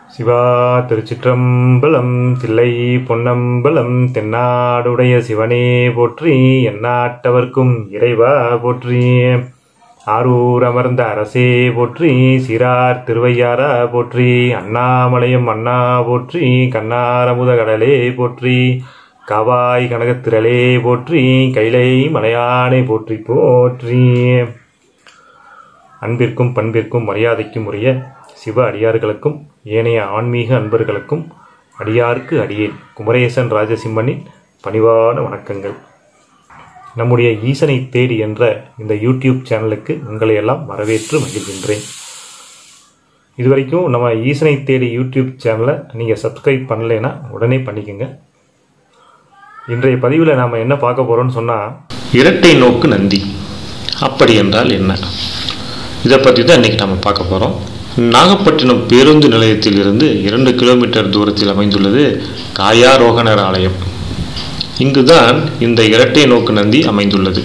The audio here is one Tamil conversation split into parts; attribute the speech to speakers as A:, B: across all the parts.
A: சிவா திருச்சிற்றம்பலம் தில்லை பொன்னம்பலம் தென்னாடுடைய சிவனே போற்றி எந்நாட்டவர்க்கும் இறைவா போற்றி ஆரூர் அமர்ந்த அரசே போற்றி சிறார் திருவையாரா போற்றி அண்ணாமலையும் அண்ணா போற்றி கண்ணாரமுத கடலே போற்றி காவாய் கனகத்திரளே போற்றி கைலை மலையானை போற்றி போற்றி அன்பிற்கும் பண்பிற்கும் மரியாதைக்கும் உரிய சிவ அடியார்களுக்கும் ஏனைய ஆன்மீக அன்பர்களுக்கும் அடியார்க்கு அடியேன் குமரேசன் ராஜசிம்மனின் பணிவான வணக்கங்கள் நம்முடைய ஈசனை தேடி என்ற இந்த யூடியூப் சேனலுக்கு உங்களை எல்லாம் வரவேற்று மகிழ்கின்றேன் இதுவரைக்கும் நம்ம ஈசனை தேடி யூடியூப் சேனலை நீங்கள் சப்ஸ்கிரைப் பண்ணலைன்னா உடனே பண்ணிக்கோங்க இன்றைய பதிவில் நாம் என்ன பார்க்க போகிறோம்னு சொன்னால்
B: இரட்டை நோக்கு நந்தி அப்படி என்றால் என்ன இதை பற்றி தான் இன்றைக்கி நம்ம பார்க்க போகிறோம் நாகப்பட்டினம் பேருந்து நிலையத்தில் இருந்து இரண்டு கிலோமீட்டர் தூரத்தில் அமைந்துள்ளது காயாரோகணர் ஆலயம் இங்குதான் இந்த இரட்டை நோக்கு நந்தி அமைந்துள்ளது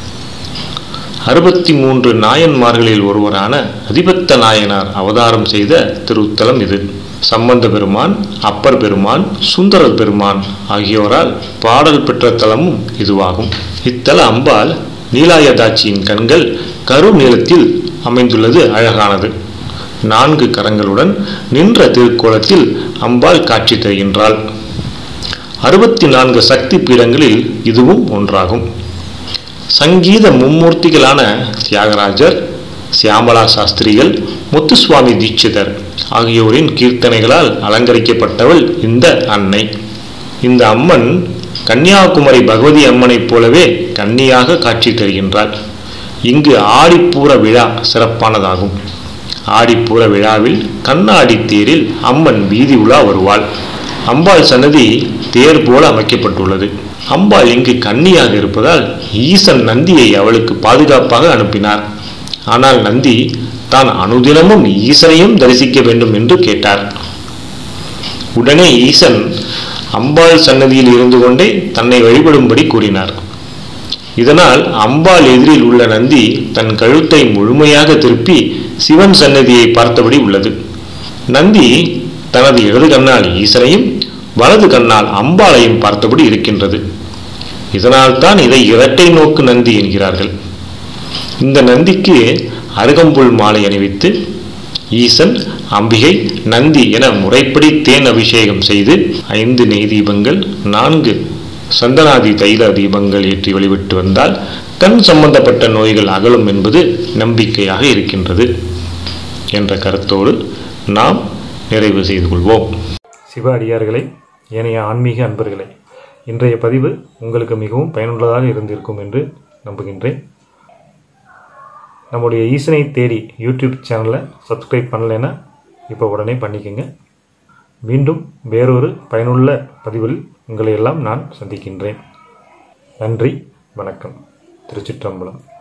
B: அறுபத்தி மூன்று நாயன்மார்களில் ஒருவரான அதிபத்த நாயனார் அவதாரம் செய்த திருத்தலம் இது சம்பந்த பெருமான் அப்பர் பெருமான் சுந்தரர் பெருமான் ஆகியோரால் பாடல் பெற்ற தலமும் இதுவாகும் இத்தல அம்பாள் நீலாயதாட்சியின் கண்கள் கரு நீளத்தில் அமைந்துள்ளது அழகானது நான்கு கரங்களுடன் நின்ற திருக்கோலத்தில் அம்பாள் காட்சி தருகின்றாள் அறுபத்தி நான்கு சக்தி பீடங்களில் இதுவும் ஒன்றாகும் சங்கீத மும்மூர்த்திகளான தியாகராஜர் சியாமலா சாஸ்திரிகள் முத்துசுவாமி தீட்சிதர் ஆகியோரின் கீர்த்தனைகளால் அலங்கரிக்கப்பட்டவள் இந்த அன்னை இந்த அம்மன் கன்னியாகுமரி பகவதி அம்மனைப் போலவே கன்னியாக காட்சி தருகின்றாள் இங்கு ஆடிப்பூர விழா சிறப்பானதாகும் ஆடிப்பூர விழாவில் கண்ணாடி தேரில் அம்மன் வீதி உலா வருவாள் அம்பாள் சன்னதி தேர் போல அமைக்கப்பட்டுள்ளது அம்பாள் இங்கு கன்னியாக இருப்பதால் ஈசன் நந்தியை அவளுக்கு பாதுகாப்பாக அனுப்பினார் ஆனால் நந்தி தான் அனுதினமும் ஈசனையும் தரிசிக்க வேண்டும் என்று கேட்டார் உடனே ஈசன் அம்பாள் சன்னதியில் இருந்து கொண்டே தன்னை வழிபடும்படி கூறினார் இதனால் அம்பாள் எதிரில் உள்ள நந்தி தன் கழுத்தை முழுமையாக திருப்பி சிவன் சன்னதியை பார்த்தபடி உள்ளது நந்தி தனது இடது கண்ணால் ஈசனையும் வலது கண்ணால் அம்பாளையும் பார்த்தபடி இருக்கின்றது இதனால் தான் இதை இரட்டை நோக்கு நந்தி என்கிறார்கள் இந்த நந்திக்கு அருகம்புல் மாலை அணிவித்து ஈசன் அம்பிகை நந்தி என முறைப்படி தேன் அபிஷேகம் செய்து ஐந்து நெய் தீபங்கள் நான்கு சந்தனாதி தைல தீபங்கள் ஏற்றி வழிபட்டு வந்தால் கண் சம்பந்தப்பட்ட நோய்கள் அகலும் என்பது நம்பிக்கையாக இருக்கின்றது என்ற கருத்தோடு நாம் நிறைவு செய்து கொள்வோம்
A: சிவ அடியார்களை ஏனைய ஆன்மீக அன்பர்களே இன்றைய பதிவு உங்களுக்கு மிகவும் பயனுள்ளதாக இருந்திருக்கும் என்று நம்புகின்றேன் நம்முடைய ஈசனை தேடி யூடியூப் சேனலை சப்ஸ்கிரைப் பண்ணலைன்னா இப்போ உடனே பண்ணிக்கோங்க மீண்டும் வேறொரு பயனுள்ள பதிவில் உங்களை எல்லாம் நான் சந்திக்கின்றேன் நன்றி வணக்கம் திருச்சிற்றம்பலம்